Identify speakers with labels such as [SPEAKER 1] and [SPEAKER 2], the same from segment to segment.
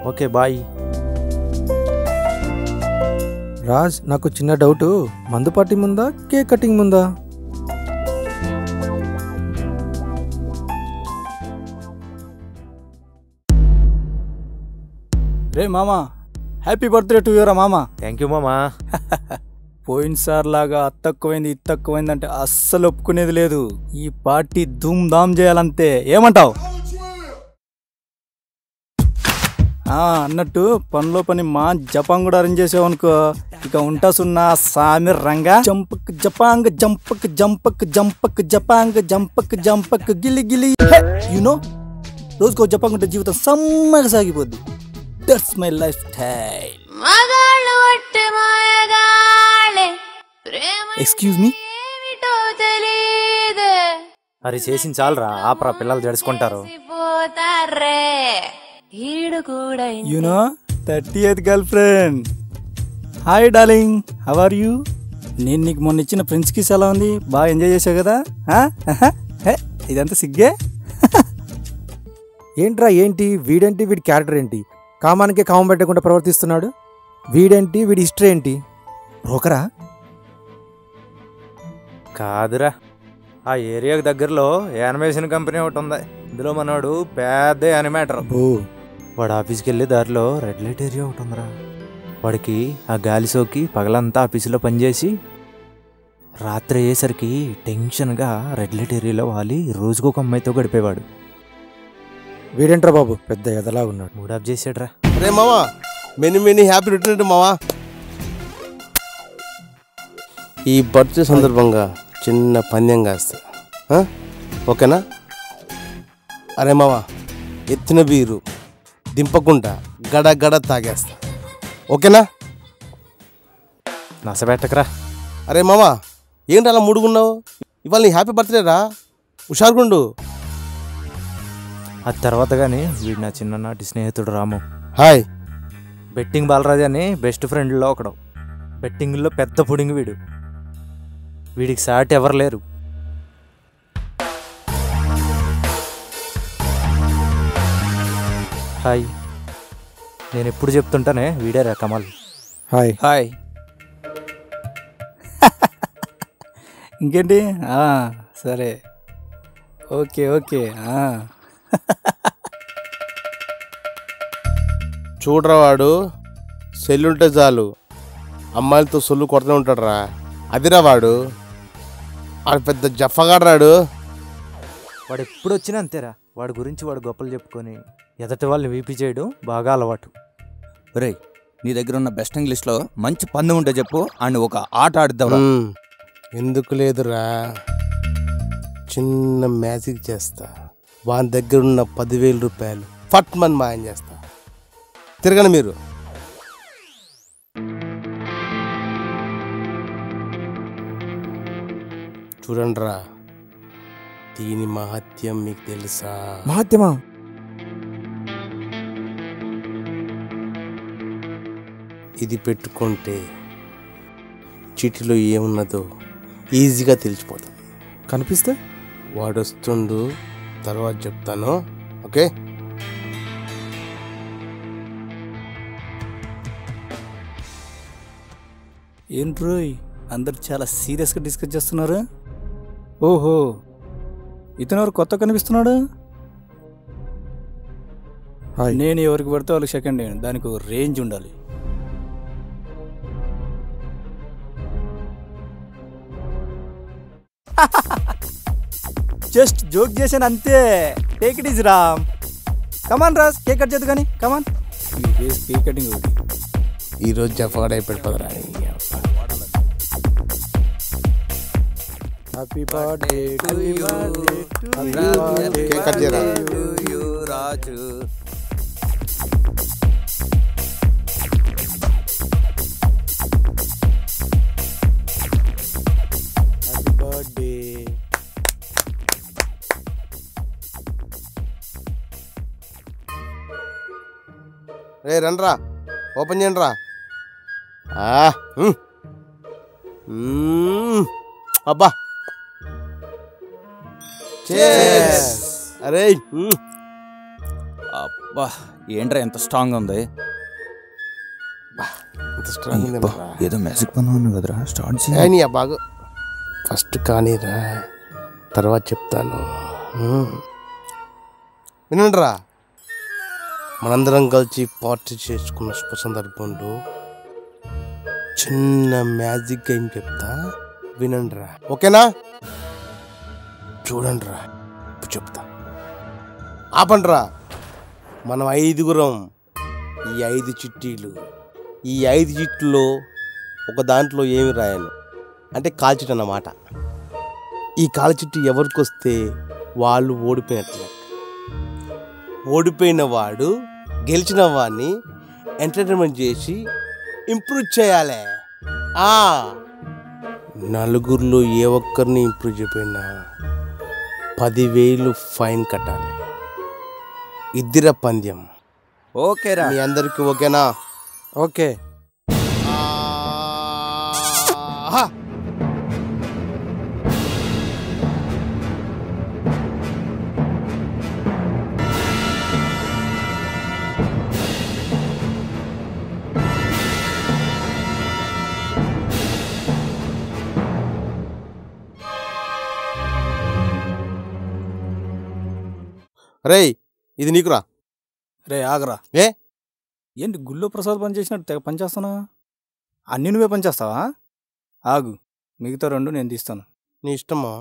[SPEAKER 1] Okay bye
[SPEAKER 2] Raj నాకు చిన్న doubt మందు పార్టీ ముందా కేక్ కటింగ్ ముందా
[SPEAKER 3] రే మామా హ్యాపీ బర్త్డే టు యువర్ మామా
[SPEAKER 1] థ్యాంక్ యూ మామా
[SPEAKER 3] పోయినసారి లాగా అత్తక్కువైంది ఇత్తక్కువైంది అంటే అస్సలు ఒప్పుకునేది లేదు ఈ పార్టీ ధూమ్ ధామ్ చేయాలంతే ఏమంటావు అన్నట్టు పనిలో పని మా జపాన్ కూడా అరేంజ్ చేసావనుకో ఇక ఉంటా సున్నా సామి రంగా జంపక్ జపాంగ్ జంపక్ జంపక్ జంపక్ జపాంగ్ జంపక్ జంపక్ గిలి గిలి యునో రోజుకో జపాంగ్ ఉంటే జీవితం సమ్మగా సాగిపోద్ది దట్స్ మై లైఫ్ స్టైల్
[SPEAKER 4] మగాళ్ళు ఒట్టి మాయగాళ్ళే ప్రేమ
[SPEAKER 3] ఎక్స్క్యూజ్ మీ
[SPEAKER 4] ఏమిటో తెలీదే
[SPEAKER 1] అది చేసింది చాలరా ఆపరా పిల్లలు జడుచుకుంటారు
[SPEAKER 4] పోతారే ఈడు కూడా
[SPEAKER 3] you know thirty eighth girlfriend hi darling how are you నేను నీకు మొన్న ఇచ్చిన ఫ్రెండ్స్ కిస్ ఎలా ఉంది బాగా ఎంజాయ్ చేసావు కదా ఆ? ఆహా. హే, ఇదంతా సిగ్గే
[SPEAKER 2] ఏంట్రా ఏంటి వీడేంటి వీడి క్యారెక్టర్ ఏంటి కామానికి కామం పెట్టకుండా ప్రవర్తిస్తున్నాడు వీడేంటి వీడి హిస్టరీ ఏంటి బ్రోకరా
[SPEAKER 1] కాదురా ఆ ఏరియాకి దగ్గరలో యానిమేషన్ కంపెనీ ఒకటి ఉంది ఇందులో మనోడు పెద్ద యానిమేటర్
[SPEAKER 2] అబ్బో
[SPEAKER 1] వాడు ఆఫీస్కి వెళ్ళే దారిలో రెడ్ లైట్ ఏరియా ఒకటి ఉందిరా వాడికి ఆ గాలి సోకి పగలంతా ఆఫీసులో పనిచేసి రాత్రి అయ్యేసరికి టెన్షన్గా రెడ్ లైట్ ఏరియాలో వాలి రోజుకు ఒక అమ్మాయితో గడిపేవాడు
[SPEAKER 2] వీడేంట్రా బాబు పెద్ద ఎదలా ఉన్నాడు
[SPEAKER 1] మూడ్ ఆఫ్ చేసాడురా
[SPEAKER 5] రే మావా మెనీ మెనీ హ్యాపీ రిటర్న్ మావా ఈ బర్త్డే సందర్భంగా చిన్న పందెం కాస్తా ఆ? ఓకేనా అరే మావా ఎత్తిన బీరు దింపకుండా గడ గడ తాగేస్తా ఓకేనా
[SPEAKER 1] నసబెట్టకరా
[SPEAKER 5] అరే మావా ఏంటి అలా ముడుగున్నావు ఇవాళ నీ హ్యాపీ బర్త్డే రా హుషారుగుండు
[SPEAKER 1] ఆ తర్వాత కానీ వీడు నా చిన్ననాటి స్నేహితుడు రాము
[SPEAKER 5] హాయ్
[SPEAKER 1] బెట్టింగ్ బాలరాజు అని బెస్ట్ ఫ్రెండ్లో ఒకడు బెట్టింగ్లో పెద్ద పుడింగ్ వీడు వీడికి సాటి ఎవరు లేరు హాయ్ నేను ఎప్పుడు చెప్తుంటానే వీడే రా కమల్
[SPEAKER 2] హాయ్
[SPEAKER 3] హాయ్ ఇంకేంటి ఆ, సరే ఓకే ఓకే ఆ.
[SPEAKER 5] చూడరా వాడు సెల్లుంటే చాలు అమ్మాయిలతో సొల్లు కొడుతూనే ఉంటాడు రా అదిరా వాడు వాడు పెద్ద జఫగాడరాడు
[SPEAKER 1] వాడు ఎప్పుడు వచ్చినా అంతేరా వాడి గురించి వాడు గొప్పలు చెప్పుకొని ఎదటి వాళ్ళని వీపీ చేయడం బాగా అలవాటు
[SPEAKER 6] ఒరేయ్ నీ దగ్గర ఉన్న బెస్ట్ ఇంగ్లీష్లో మంచి పందెం ఉంటే చెప్పు అండ్ ఒక ఆట ఆడిద్దాం
[SPEAKER 5] మ్మ్. ఎందుకు లేదురా చిన్న మ్యాజిక్ చేస్తా వాని దగ్గర ఉన్న పదివేల రూపాయలు ఫట్ మన్ మాయం చేస్తా తిరగండి మీరు చూడండి రా దీని మహత్యం మీకు తెలుసా
[SPEAKER 2] మహత్యమా
[SPEAKER 5] ఇది పెట్టుకుంటే చీటిలో ఏమున్నదో ఈజీగా తెలిసిపోతుంది
[SPEAKER 2] కనిపిస్తే
[SPEAKER 5] వాడు వస్తుండు తర్వాత చెప్తాను ఓకే
[SPEAKER 3] ఏంటి రోయ్ అందరు చాలా సీరియస్గా డిస్కస్ చేస్తున్నారు ఓహో ఇతను ఎవరు కొత్త కనిపిస్తున్నాడు
[SPEAKER 2] హాయ్
[SPEAKER 3] నేను ఎవరికి పడితే వాళ్ళకి సెకండ్ హ్యాండ్ దానికి ఒక రేంజ్ ఉండాలి జస్ట్ జోక్ చేశాను అంతే take it easy Ram come on Raj cake cut చేద్దు కానీ కమాన్ కేక్ కటింగ్ ఒకటి
[SPEAKER 5] ఈరోజు జఫగాడ్ అయిపోయాడు పదరా
[SPEAKER 2] హ్యాపీ బర్త్డే
[SPEAKER 5] కేక్ కట్ చేయరా
[SPEAKER 6] రాజు
[SPEAKER 2] హ్యాపీ బర్త్డే
[SPEAKER 5] రే రండ్రా ఓపెన్ చేయండి రా ఆ, మ్. మ్. అబ్బా అరే మ్.
[SPEAKER 6] అబ్బా వా ఏంట్రా ఎంత స్ట్రాంగ్ ఉంది
[SPEAKER 5] ఇంత స్ట్రాంగ్ ఉంది
[SPEAKER 6] అబ్బా, ఏదో మ్యాజిక్ పని ఉంది కదరా స్టార్ట్ చేయి
[SPEAKER 5] కానీ ఆ బాగా ఫస్ట్ కానీరా తర్వాత చెప్తాను మ్మ్. వినండిరా మనందరం కలిసి పార్టీ చేసుకున్న శుభ సందర్భంలో చిన్న మ్యాజిక్ గేమ్ చెప్తా వినండిరా ఓకేనా చూడండిరా ఇప్పుడు చెప్తా ఆపండిరా మనం ఐదుగురం ఈ ఐదు చిట్టీలు ఈ ఐదు చిట్టులో ఒక దాంట్లో ఏమి రాయను అంటే కాల్చిట్ అన్నమాట ఈ కాల్చిట్టు ఎవరికి వస్తే వాళ్ళు ఓడిపోయినట్లు ఓడిపోయిన వాడు గెలిచిన వాడిని ఎంటర్టైన్మెంట్ చేసి ఇంప్రూవ్ చేయాలి ఆ నలుగురిలో ఏ ఒక్కరిని ఇంప్రూవ్ చేయకపోయినా పదివేలు ఫైన్ కట్టాలి ఇద్దర పంద్యం
[SPEAKER 6] ఓకేరా
[SPEAKER 5] మీ అందరికీ ఓకేనా
[SPEAKER 2] ఓకే
[SPEAKER 5] ఆహా! రేయ్ ఇది నీకురా
[SPEAKER 3] రే ఆగరా
[SPEAKER 5] ఏ
[SPEAKER 3] ఏంటి గుళ్ళో ప్రసాద్ పని చేసినట్టు తెగ పని చేస్తానా అన్ని నువ్వే పని చేస్తావా ఆగు మిగతా రెండు నేను తీస్తాను
[SPEAKER 5] నీ ఇష్టమా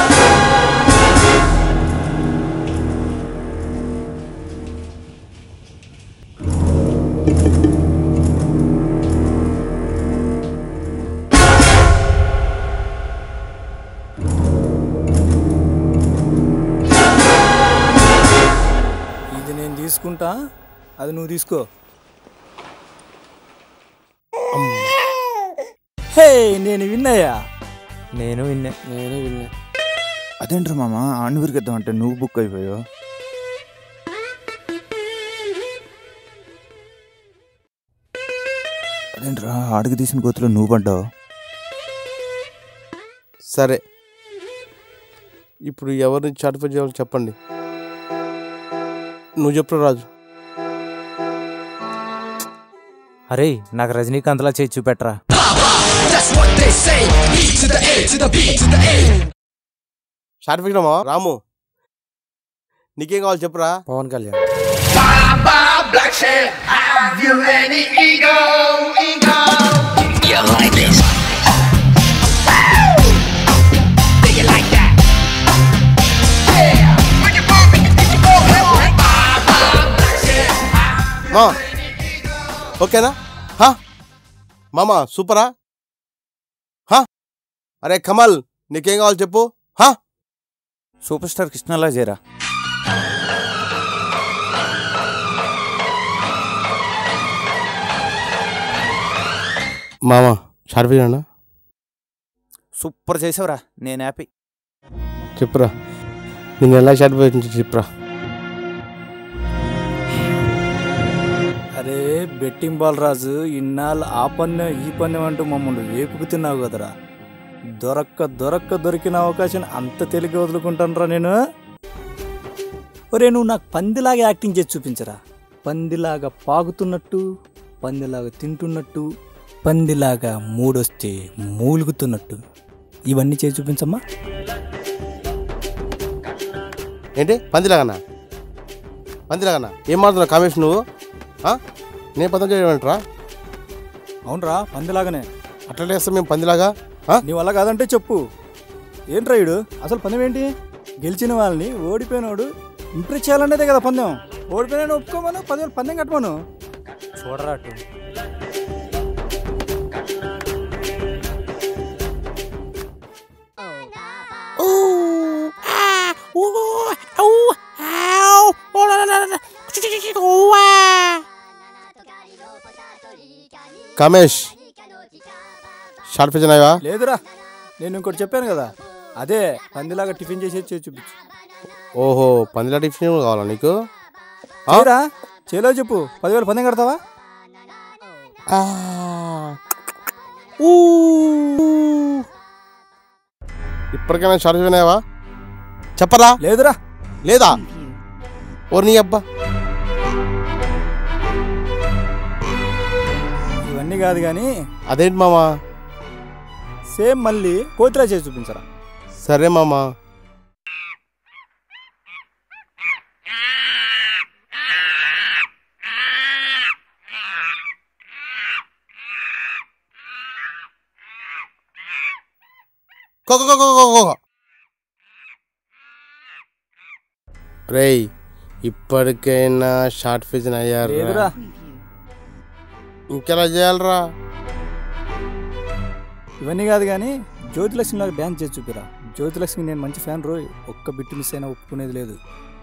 [SPEAKER 3] ఇది నేను తీసుకుంటా అది నువ్వు తీసుకో హే నేను విన్నాయా
[SPEAKER 1] నేను విన్నే
[SPEAKER 2] నేను విన్నా
[SPEAKER 6] అదేంట్రా మామ ఆడిని విరిగిద్దాం అంటే నువ్వు బుక్ అయిపోయావు అదేంట్రా ఆడికి తీసిన గోతులో నువ్వు పడ్డావు
[SPEAKER 5] సరే ఇప్పుడు ఎవరిని చాటిఫై చేయాలో చెప్పండి నువ్వు చెప్పు రాజు
[SPEAKER 1] అరే నాకు రజనీకాంత్లా చేయి చూపెట్రా
[SPEAKER 5] షార్ట్ రామా రాము నీకేం కావాలి చెప్పురా
[SPEAKER 2] పవన్ కళ్యాణ్
[SPEAKER 5] మా ఓకేనా హా మామా సూపరా హా అరే కమల్ నీకేం కావాలి చెప్పు హా
[SPEAKER 6] సూపర్ స్టార్ కృష్ణలా చేరా
[SPEAKER 5] మామా షార్ట్ అన్నా
[SPEAKER 6] సూపర్ చేసావురా నేను హ్యాపీ
[SPEAKER 5] చెప్పురా నేను ఎలా షార్ట్ చెప్పురా
[SPEAKER 3] అరే బెట్టింగ్ బాల్ రాజు ఇన్నాళ్ళు ఆ పన్ను ఈ పన్ను అంటూ మమ్మల్ని వేపుకుతున్నావు కదరా దొరక్క దొరక్క దొరికిన అవకాశం అంత తెలిగి వదులుకుంటానురా నేను ఒరే నువ్వు నాకు పందిలాగా యాక్టింగ్ చేసి చూపించరా పందిలాగా పాగుతున్నట్టు పందిలాగా తింటున్నట్టు పందిలాగా మూడొస్తే మూలుగుతున్నట్టు ఇవన్నీ చేసి చూపించమ్మా
[SPEAKER 5] ఏంటి పందిలాగన్నా పందిలాగన్నా ఏం మాడుతున్నావు కామేష్ నువ్వు ఆ? నేను పదం చేయమంటారా
[SPEAKER 3] అవునరా పందిలాగానే
[SPEAKER 5] అట్లా వేస్తాం మేము పందిలాగా ఆ?
[SPEAKER 3] నీ వల్ల కాదంటే చెప్పు ఏంట్రా ఈడు అసలు పందెం ఏంటి గెలిచిన వాళ్ళని ఓడిపోయినోడు ఇంప్రెస్ చేయాలనేదే కదా పందెం ఓడిపోయిన ఒప్పుకోమను పదివేలు పందెం కట్టమను
[SPEAKER 1] చూడరా అటు
[SPEAKER 5] కామేష్ షార్ట్ ఫిజన్ అయ్యా
[SPEAKER 3] లేదురా నేను ఇంకోటి చెప్పాను కదా అదే పందిలాగా టిఫిన్ చేసేది చేసి చూపించు
[SPEAKER 5] ఓహో పందిలా టిఫిన్ కావాలా నీకు ఆ?
[SPEAKER 3] లేరా చేలో చెప్పు పదివేలు పందెం కడతావా
[SPEAKER 5] ఇప్పటికైనా షార్ట్ ఫిజన్ అయ్యావా చెప్పరా
[SPEAKER 3] లేదురా
[SPEAKER 5] లేదా ఓ నీ అబ్బా
[SPEAKER 3] కాదు కానీ
[SPEAKER 5] అదేంటి మామా
[SPEAKER 3] సేమ్ మళ్ళీ కోతిలా చేసి చూపించరా
[SPEAKER 5] సరే మామా కో కో కో కో కో రేయ్ ఇప్పటికైనా షార్ట్ ఫిజన్ అయ్యారు
[SPEAKER 3] లేదురా
[SPEAKER 5] ఇంకెలా చేయాలరా
[SPEAKER 3] ఇవన్నీ కాదు కానీ జ్యోతిలక్ష్మి లాగా డ్యాన్స్ చేసి చూపిరా జ్యోతిలక్ష్మి నేను మంచి ఫ్యాన్ రోయ్ ఒక్క బిట్టు మిస్ అయినా ఒప్పుకునేది లేదు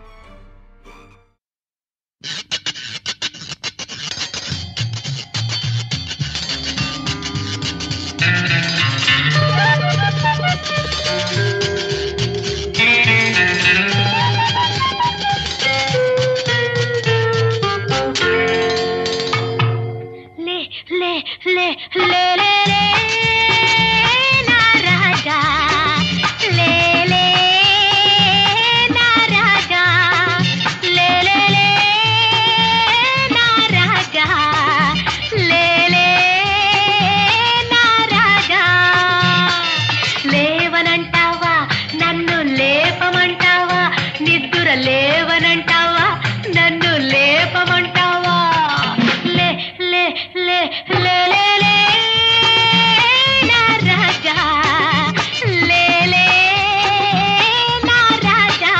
[SPEAKER 7] లే లే లే లే లే లే నా రాజా లే లే నా రాజా లే లే లే నా రాజా లే లే నా రాజా లేవనంటావా నన్ను లేపమంటావా నిద్దుర లేవనంటావా నన్ను లేపమంటావా లే లే లే లే లే లే నా రాజా లే లే నా రాజా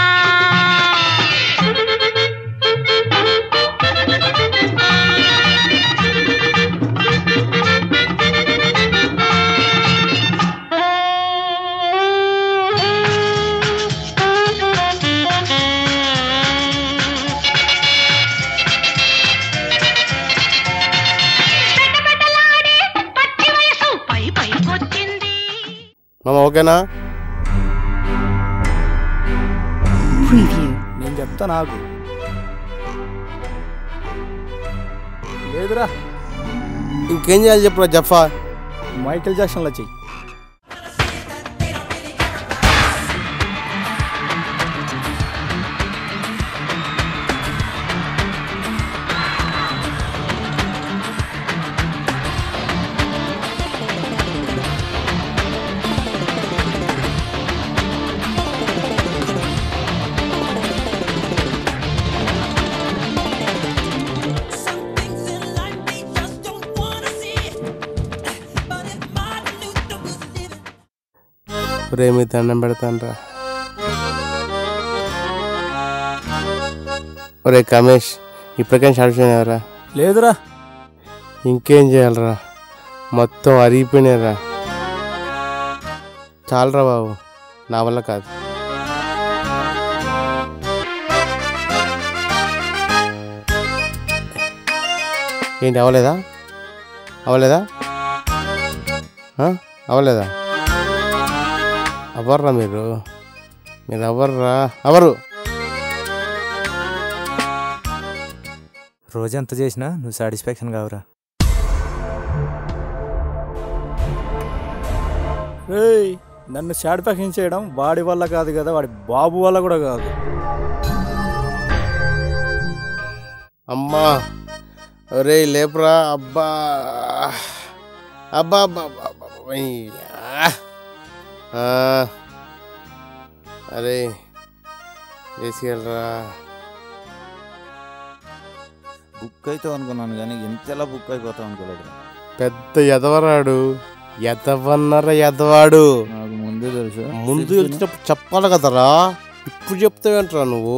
[SPEAKER 7] పెట్టపెట్టలాడే పచ్చి వయసు పై పైకొచ్చింది
[SPEAKER 5] మామ ఓకేనా
[SPEAKER 3] నేను చెప్తా నాకు లేదురా
[SPEAKER 5] ఇంకేం చేయాలి చెప్పురా జఫా
[SPEAKER 3] మైకేల్ జాక్సన్లో చెయ్యి
[SPEAKER 5] ప్రేమి దండం పెడతానరా ఒరే కమేష్ ఇప్పటికైనా షార్ట్ ఫిజన్ ఎవరా
[SPEAKER 3] లేదురా
[SPEAKER 5] ఇంకేం చేయాలరా మొత్తం అరిగిపోయినారా చాలరా బాబు నా వల్ల కాదు ఏంటి అవ్వలేదా అవ్వలేదా ఆ? అవ్వలేదా అవర్రా మీరు మీరు అవర్రా అవరు
[SPEAKER 1] రోజు ఎంత చేసినా నువ్వు సాటిస్ఫాక్షన్ కావురా
[SPEAKER 3] ఏయ్ నన్ను సాటిస్ఫాక్షన్ చేయడం వాడి వల్ల కాదు కదా వాడి బాబు వల్ల కూడా కాదు
[SPEAKER 5] అమ్మా ఒరే లేపురా అబ్బా అబ్బా అబ్బా అబ్బా, అబ్బా, అబ్బా, అయ్యా. ఆ. అరే వేసుకెళ్ళరా
[SPEAKER 6] బుక్ అవుతావు అనుకున్నాను కానీ ఇంతలా బుక్ అయిపోతావు అనుకోలేదు
[SPEAKER 5] పెద్ద ఎదవరాడు ఎదవన్నర ఎదవాడు
[SPEAKER 6] నాకు ముందే తెలుసు
[SPEAKER 5] ముందు వచ్చినప్పుడు చెప్పాలి కదరా ఇప్పుడు చెప్తావేంట్రా నువ్వు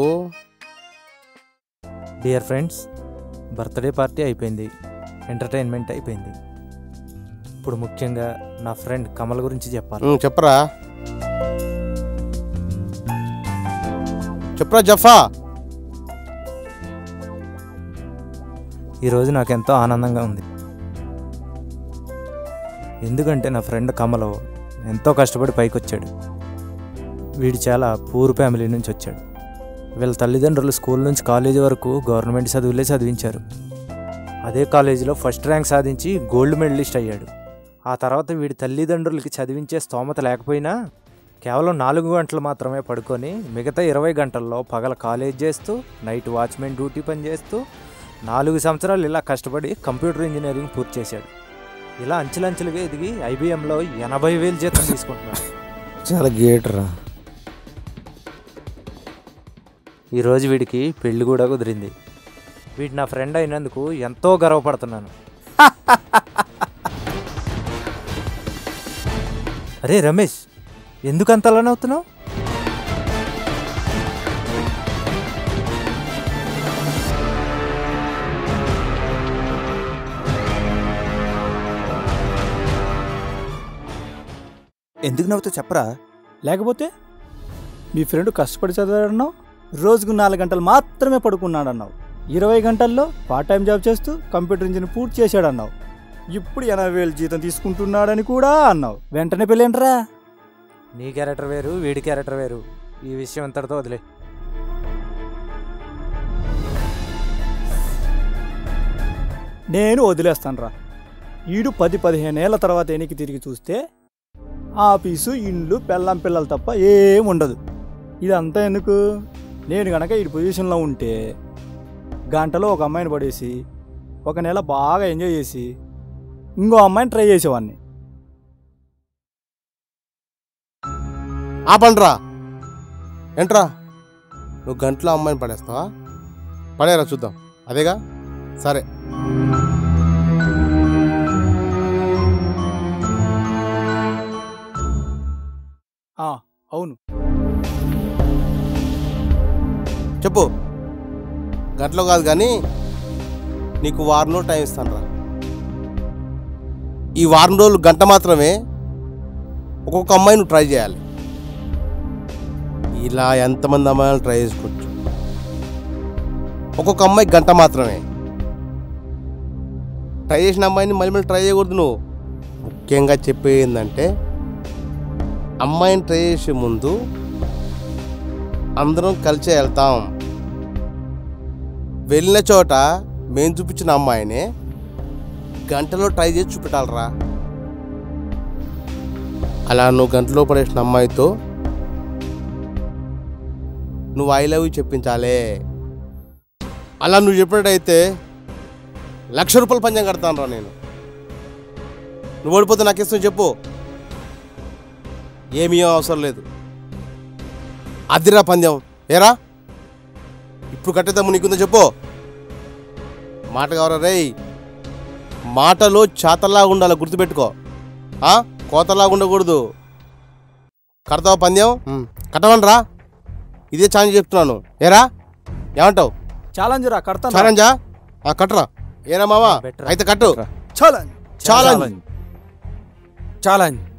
[SPEAKER 1] డియర్ ఫ్రెండ్స్ బర్త్డే పార్టీ అయిపోయింది ఎంటర్టైన్మెంట్ అయిపోయింది ఇప్పుడు ముఖ్యంగా నా ఫ్రెండ్ కమల్ గురించి చెప్పాలి
[SPEAKER 5] ఉమ్, చెప్పరా చెప్పరా జఫా
[SPEAKER 1] ఈరోజు నాకు ఎంతో ఆనందంగా ఉంది ఎందుకంటే నా ఫ్రెండ్ కమలో ఎంతో కష్టపడి పైకి వచ్చాడు వీడు చాలా పూర్ ఫ్యామిలీ నుంచి వచ్చాడు వీళ్ళ తల్లిదండ్రులు స్కూల్ నుంచి కాలేజీ వరకు గవర్నమెంట్ చదువులే చదివించారు అదే కాలేజీలో ఫస్ట్ ర్యాంక్ సాధించి గోల్డ్ మెడలిస్ట్ అయ్యాడు ఆ తర్వాత వీడి తల్లిదండ్రులకి చదివించే స్తోమత లేకపోయినా కేవలం నాలుగు గంటలు మాత్రమే పడుకొని మిగతా ఇరవై గంటల్లో పగల కాలేజ్ చేస్తూ నైట్ వాచ్మెన్ డ్యూటీ పని చేస్తూ నాలుగు సంవత్సరాలు ఇలా కష్టపడి కంప్యూటర్ ఇంజనీరింగ్ పూర్తి చేశాడు ఇలా అంచెలంచెలుగా ఎదిగి ఐబిఎంలో ఎనభై వేలు జీతం తీసుకుంటున్నాడు
[SPEAKER 2] చాలా గేట్ రా
[SPEAKER 1] ఈరోజు వీడికి పెళ్లి కూడా కుదిరింది వీడు నా ఫ్రెండ్ అయినందుకు ఎంతో గర్వపడుతున్నాను అరే రమేష్ ఎందుకు అంత అలానే అవుతున్నావు
[SPEAKER 6] ఎందుకు నవ్వుతావు చెప్పరా
[SPEAKER 3] లేకపోతే మీ ఫ్రెండ్ కష్టపడి చదివాడన్నావు రోజుకు నాలుగు గంటలు మాత్రమే పడుకున్నాడన్నావు ఇరవై గంటల్లో పార్ట్ టైం జాబ్ చేస్తూ కంప్యూటర్ ఇంజిన్ పూర్తి చేశాడన్నావు ఇప్పుడు ఎనభై వేలు జీతం తీసుకుంటున్నాడని కూడా అన్నావు వెంటనే పెళ్ళేంట్రా
[SPEAKER 1] నీ క్యారెక్టర్ వేరు వీడి క్యారెక్టర్ వేరు ఈ విషయం ఇంతటితో వదిలే
[SPEAKER 3] నేను వదిలేస్తానురా ఈడు పది పదిహేను ఏళ్ళ తర్వాత ఎనికి తిరిగి చూస్తే ఆఫీసు ఇండ్లు పెళ్ళం పిల్లలు తప్ప ఏం ఉండదు ఇదంతా ఎందుకు నేను గనక ఈ పొజిషన్లో ఉంటే గంటలో ఒక అమ్మాయిని పడేసి ఒక నెల బాగా ఎంజాయ్ చేసి ఇంకో అమ్మాయిని ట్రై చేసేవాడిని
[SPEAKER 5] ఆపండ్రా ఏంట్రా నువ్వు గంటలో అమ్మాయిని పడేస్తావా పడేరా చూద్దాం అదేగా సరే
[SPEAKER 3] ఆ, అవును
[SPEAKER 5] చెప్పు గంటలో కాదు కానీ నీకు వారం రోజులు టైం ఇస్తాను రా ఈ వారం రోజులు గంట మాత్రమే ఒక్కొక్క అమ్మాయి నువ్వు ట్రై చేయాలి ఇలా ఎంతమంది అమ్మాయిలు ట్రై చేసుకోవచ్చు ఒక్కొక్క అమ్మాయి గంట మాత్రమే ట్రై చేసిన అమ్మాయిని మళ్ళీ మళ్ళీ ట్రై చేయకూడదు నువ్వు ముఖ్యంగా చెప్పేది ఏంటంటే అమ్మాయిని ట్రై చేసే ముందు అందరం కలిసే వెళ్తాం వెళ్ళిన చోట మేము చూపించిన అమ్మాయినే గంటలో ట్రై చేసి చూపెట్టాలరా అలా నువ్వు గంటలో పడేసిన అమ్మాయితో నువ్వు ఐ లవ్ యూ చెప్పించాలే అలా నువ్వు చెప్పినట్టయితే లక్ష రూపాయలు పంచం కడతాను రా నేను నువ్వు ఓడిపోతే నాకు ఇస్తాను చెప్పు ఏమీ అవసరం లేదు అదిరా పందెం ఏరా ఇప్పుడు కట్టేద్దాము నీకుందో చెప్పు మాట కావరా రేయ్ మాటలో చాతల్లాగా ఉండాలి గుర్తుపెట్టుకో ఆ? కోతలాగా ఉండకూడదు కడతావా పందెం ఉమ్, కట్టమనరా ఇదే ఛాన్స్ చెప్తున్నాను ఏరా ఏమంటావు
[SPEAKER 3] ఛాలెంజ్ రా కడతాను
[SPEAKER 5] ఛాలెంజా ఆ, కట్టరా ఏరా మావా
[SPEAKER 1] Better.
[SPEAKER 5] అయితే కట్టు
[SPEAKER 3] ఛాలెంజ్
[SPEAKER 5] ఛాలెంజ్
[SPEAKER 2] ఛాలెంజ్